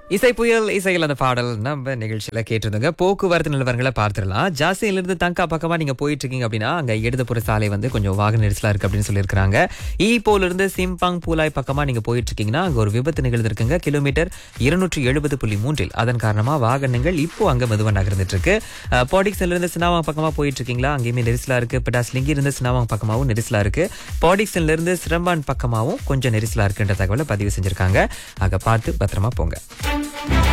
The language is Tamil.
இசை புயல் இசையில் அந்த பாடல் நம்ம நிகழ்ச்சியில கேட்டிருந்தோங்க போக்குவரத்து நிலவரங்களை பார்த்துடலாம் ஜாசியிலிருந்து தங்கா பக்கமா நீங்க போயிட்டு இருக்கீங்க அப்படின்னா அங்க இடதுபுற சாலை வந்து கொஞ்சம் வாகன நெரிசலா இருக்கு அப்படின்னு சொல்லியிருக்காங்க ஈப்போல இருந்து சிம்பாங் பூலாய் பக்கமா நீங்க போயிட்டு இருக்கீங்கன்னா அங்க ஒரு விபத்து நிகழ்ந்திருக்குங்க கிலோமீட்டர் இருநூற்றி எழுபது புள்ளி மூன்றில் அதன் காரணமா வாகனங்கள் இப்போ அங்க மெதுவா நகர்ந்துட்டு இருக்கு அஹ், பாடிக்ஸ்ல இருந்து சினாவாங் பக்கமா போயிட்டு இருக்கீங்களா அங்கேயுமே நெரிசலா இருக்கு பிடாஸ்லிங்கி இருந்து சினாவாங் பக்கமாவும் நெரிசலா இருக்கு பாடிக்ஸ்ல இருந்து சிரம்பான் பக்கமாவும் கொஞ்சம் நெரிசலா இருக்குன்ற தகவலை பதிவு செஞ்சிருக்காங்க ஆக பார்த்து பத்திரமா போங்க